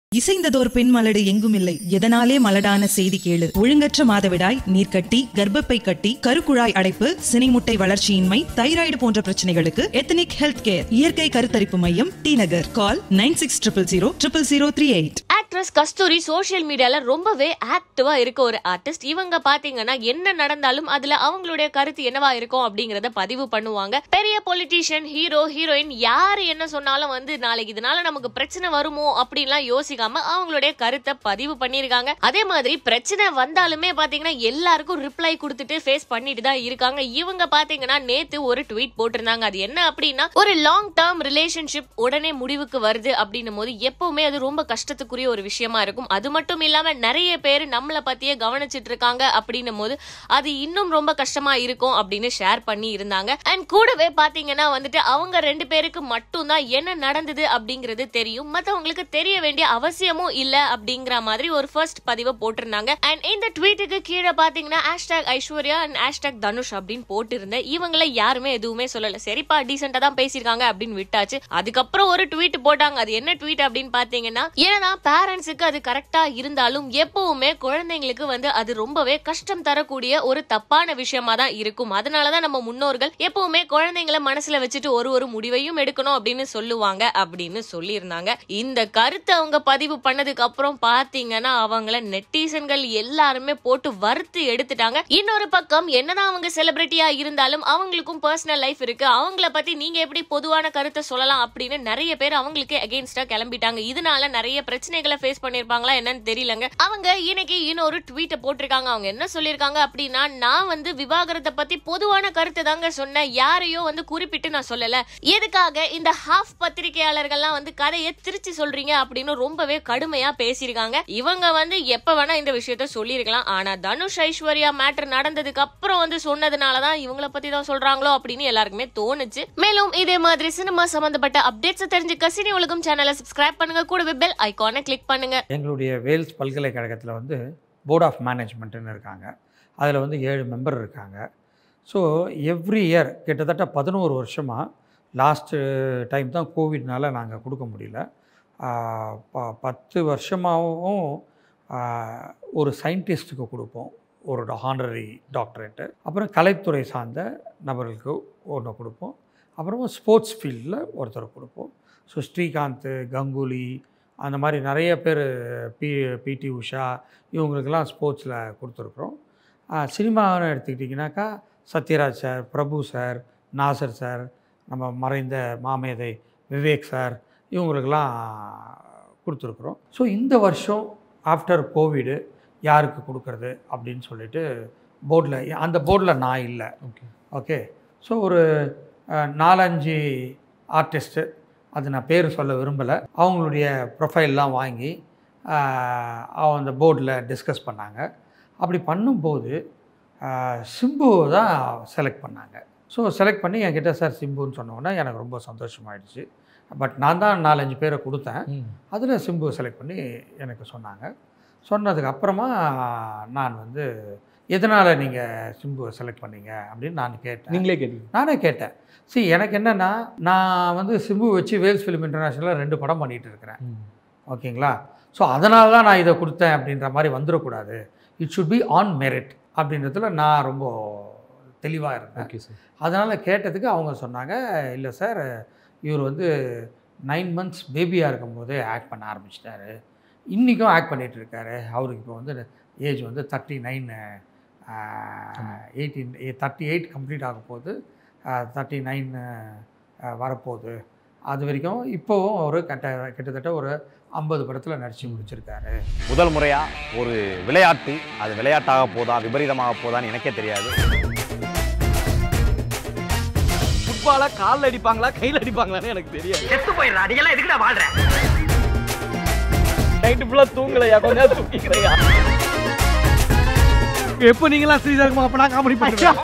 இசைந்ததோர் பெண் மலடு எங்கும் இல்லை எதனாலே மலடான செய்தி கேளு ஒழுங்கற்ற மாதவிடாய் நீர்க்கட்டி கர்ப்பப்பை கட்டி கருக்குழாய் அடைப்பு சினைமுட்டை வளர்ச்சியின்மை தைராய்டு போன்ற பிரச்சனைகளுக்கு எத்தனிக் ஹெல்த் கேர் இயற்கை கருத்தரிப்பு மையம் T Nagar call nine six triple zero triple zero three eight actress Kasthuri social மீடியால ரொம்பவே ஆக்டிவா இருக்க ஒரு ஆர்டிஸ்ட் இவங்க பாத்தீங்கன்னா என்ன நடந்தாலும் அதுல அவங்களுடைய கருத்து என்னவா இருக்கும் அப்படிங்கறத பதிவு பண்ணுவாங்க பெரிய பொலிட்டீஷியன் ஹீரோ ஹீரோயின் யாரு என்ன சொன்னாலும் வந்து நாளைக்கு இதனால நமக்கு பிரச்சனை வருமோ அப்படின்லாம் யோசிக்காம அவங்களுடைய கருத்தை பதிவு பண்ணிருக்காங்க அதே மாதிரி பிரச்சனை வந்தாலுமே பாத்தீங்கன்னா எல்லாருக்கும் ரிப்ளை கொடுத்துட்டு ஃபேஸ் பண்ணிட்டு தான் இருக்காங்க இவங்க பாத்தீங்கன்னா நேத்து ஒரு ட்வீட் போட்டிருந்தாங்க அது என்ன அப்படின்னா ஒரு லாங் டேர்ம் ரிலேஷன்ஷிப் உடனே முடிவுக்கு வருது அப்படின்னும் போது எப்பவுமே அது ரொம்ப கஷ்டத்துக்குரிய ஒரு விஷயமா இருக்கும் அது மட்டும் இல்லாம நிறைய பேர் நம்மளை பத்தியே கவனிச்சிட்டு இருக்காங்க அப்படின்னும் போது அது இன்னும் ரொம்ப கஷ்டமா இருக்கும் அப்படின்னு ஷேர் பண்ணி இருந்தாங்க அண்ட் கூடவே பாத்தீங்கன்னா வந்துட்டு அவங்க ரெண்டு பேருக்கு மட்டும்தான் என்ன நடந்தது அப்படிங்கிறது தெரியும் மத்தவங்களுக்கு தெரிய வேண்டிய அவசியமும் இல்ல அப்படிங்கிற மாதிரி ஒரு ஃபர்ஸ்ட் பதிவை போட்டிருந்தாங்க அண்ட் இந்த ட்வீட்டுக்கு கீழே பாத்தீங்கன்னா hashtag Aishwarya and hashtag Dhanush அப்படின்னு போட்டிருந்தேன் இவங்கள யாருமே எதுவுமே சொல்லல சரிப்பா டீசெண்டா தான் பேசியிருக்காங்க அப்படின்னு விட்டாச்சு அதுக்கப்புறம் ஒரு ட்வீட் போட்டாங்க அது என்ன ட்வீட் அப்படின்னு பாத்தீங்கன்னா ஏன்னா பேரண்ட்ஸுக்கு அது கரெக்டா இருந்தாலும் எப்பவுமே குழந்தைங்களுக்கு வந்து அது ரொம்பவே கஷ்டம் தரக்கூடிய ஒரு தப்பான விஷயமா தான் இருக்கும் அதனாலதான் நம்ம முன்னோர்கள் எப்பவுமே குழந்தைங்களை மனசுல வச்சுட்டு ஒரு ஒரு முடிவையும் எடுக்கணும் அப்படின்னு சொல்லுவாங்க அப்படின்னு சொல்லியிருந்தாங்க இந்த கருத்தை அவங்க பதிவு பண்ணதுக்கு அப்புறம் பாத்தீங்கன்னா அவங்கள நெட்டிசன்கள் எல்லாருமே போட்டு வறுத்து எடுத்துட்டாங்க இன்னொரு பக்கம் என்னதான் அவங்க செலிபிரிட்டியா இருந்தாலும் அவங்களுக்கும் பர்சனல் லைஃப் இருக்கு அவங்கள பத்தி நீங்க எப்படி பொதுவான கருத்தை சொல்லலாம் அப்படின்னு நிறைய பேர் அவங்களுக்கு அகேன்ஸ்டா கிளம்பிட்டாங்க இதனால நிறைய பிரச்சனைகளை ஃபேஸ் பண்ணிருப்பாங்களா என்னன்னு தெரியலங்க அவங்க இன்னைக்கு இன்னொரு ட்வீட்டை போட்டிருக்காங்க அவங்க என்ன சொல்லியிருக்காங்க அப்படின்னா நான் வந்து விவாகரத்தை பத்தி பொதுவான கருத்தை தாங்க சொன்னேன் யாரையோ வந்து குறிப்பிட்டு நான் சொல்லல எதுக்காக இந்த ஹாஃப் பத்திரிகையாளர்கள்லாம் வந்து கதையை திருச்சி சொல்றீங்க அப்படின்னு ரொம்பவே கடுமையா பேசியிருக்காங்க இவங்க வந்து எப்ப வேணா இந்த விஷயத்த சொல்லியிருக்கலாம் ஆனா தனுஷ் ஐஸ்வர்யா மேட்டர் நடந்ததுக்கு அப்புறம் வந்து சொன்னதுனாலதான் இவங்கள பத்தி தான் சொல்றாங்களோ அப்படின்னு எல்லாருக்குமே தோணுச்சு மேலும் இதே மாதிரி சினிமா சம்பந்தப்பட்ட அப்டேட்ஸ் தெரிஞ்சுக்க சினி உலகம் சேனலை சப்ஸ்கிரைப் பண்ணுங்க கூடவே பெல் ஐகானை கிளிக் பண்ணுங்க எங்களுடைய வேல்ஸ் பல்கலைக்கழகத்தில் வந்து போர்ட் ஆஃப் மேனேஜ்மெண்ட்டுன்னு இருக்காங்க அதில் வந்து ஏழு மெம்பர் இருக்காங்க ஸோ எவ்ரி இயர் கிட்டத்தட்ட பதினோரு வருஷமாக லாஸ்ட்டு டைம் தான் கோவிட்னால நாங்கள் கொடுக்க முடியல ஆஹ் ப பத்து வருஷமாகவும் ஆஹ் ஒரு சயின்டிஸ்ட்டுக்கு கொடுப்போம் ஒரு ஹானரரி டாக்டரேட்டு அப்புறம் கலைத்துறை சார்ந்த நபர்களுக்கு ஒன்று கொடுப்போம் அப்புறமா ஸ்போர்ட்ஸ் ஃபீல்டில் ஒருத்தர் கொடுப்போம் ஸோ ஸ்ரீகாந்த் கங்குலி அந்த மாதிரி நிறைய பேர் பி பிடி உஷா இவங்களுக்கெல்லாம் ஸ்போர்ட்ஸில் கொடுத்துருக்குறோம் சினிமான்னு எடுத்துக்கிட்டிங்கனாக்கா Sathyaraj sir Prabhu sir Nasser sir நம்ம மறைந்த மாமேதை விவேக் சார் இவங்களுக்கெல்லாம் கொடுத்துருக்குறோம் ஸோ இந்த வருஷம் ஆஃப்டர் கோவிடு யாருக்கு கொடுக்கறது அப்படின்னு சொல்லிட்டு போர்டில் அந்த போர்டில் நான் இல்லை ஓகே ஓகே ஸோ ஒரு அஹ், நாலஞ்சு ஆர்டிஸ்ட்டு அது நான் பேர் சொல்ல விரும்பலை அவங்களுடைய ப்ரொஃபைல்லாம் வாங்கி அஹ், அவங்க அந்த போர்டில் டிஸ்கஸ் பண்ணாங்க அப்படி பண்ணும்போது அஹ், சிம்புவை தான் செலக்ட் பண்ணாங்க ஸோ செலக்ட் பண்ணி என்கிட்ட சார் சிம்புன்னு சொன்னோன்னே எனக்கு ரொம்ப சந்தோஷமாயிடுச்சு பட் நான் தான் நாலஞ்சு பேரை கொடுத்தேன் அதில் சிம்புவை செலக்ட் பண்ணி எனக்கு சொன்னாங்க சொன்னதுக்கு அப்புறமா நான் வந்து எதனால் நீங்கள் சிம்புவை செலக்ட் பண்ணீங்க அப்படின்னு நான் கேட்டேன் நீங்களே கேட்டீங்க நானே கேட்டேன் see எனக்கு என்னென்னா நான் வந்து சிம்பு வச்சு வேல்ஸ் ஃபிலிம் இன்டர்நேஷனலில் ரெண்டு படம் பண்ணிகிட்டு இருக்கிறேன் ஓகேங்களா ஸோ அதனால தான் நான் இதை கொடுத்தேன் அப்படின்ற மாதிரி வந்துடக்கூடாது it should be on merit அப்படின்றதுல நான் ரொம்ப தெளிவாக இருந்தேன் ஓகே சார் அதனால் கேட்டதுக்கு அவங்க சொன்னாங்க இல்லை சார் இவர் வந்து நைன் மந்த்ஸ் பேபியாக இருக்கும்போதே ஆக்ட் பண்ண ஆரம்பிச்சிட்டாரு இன்றைக்கும் ஆக்ட் பண்ணிகிட்டு இருக்காரு அவருக்கு இப்போ வந்து ஏஜ் வந்து thirty nine eighteen thirty eight complete ஆக போகுது தேர்ட்டி நைன் வரப்போகுது அது வரைக்கும் இப்போவும் அவர் கட்ட கிட்டத்தட்ட ஒரு ஐம்பது படத்தில் நடித்து முடிச்சிருக்காரு முதல் முறையா ஒரு விளையாட்டு அது விளையாட்டாக போதா விபரீதமாக போதான்னு எனக்கே தெரியாது ஃபுட்பாலா கால்ல அடிப்பாங்களா கையில அடிப்பாங்களான்னு எனக்கு தெரியாது செத்து போயிடுறா அடிக்கலாம் எதுக்குடா வாழ்ற நைட்டு ஃபுல்லா தூங்கலையா கொஞ்ச நேரம் தூங்கிக்கிறையா எப்போ நீங்களாம் ஸ்ரீசாகுமா அப்ப நான் காமெடி பண்ணுவேன்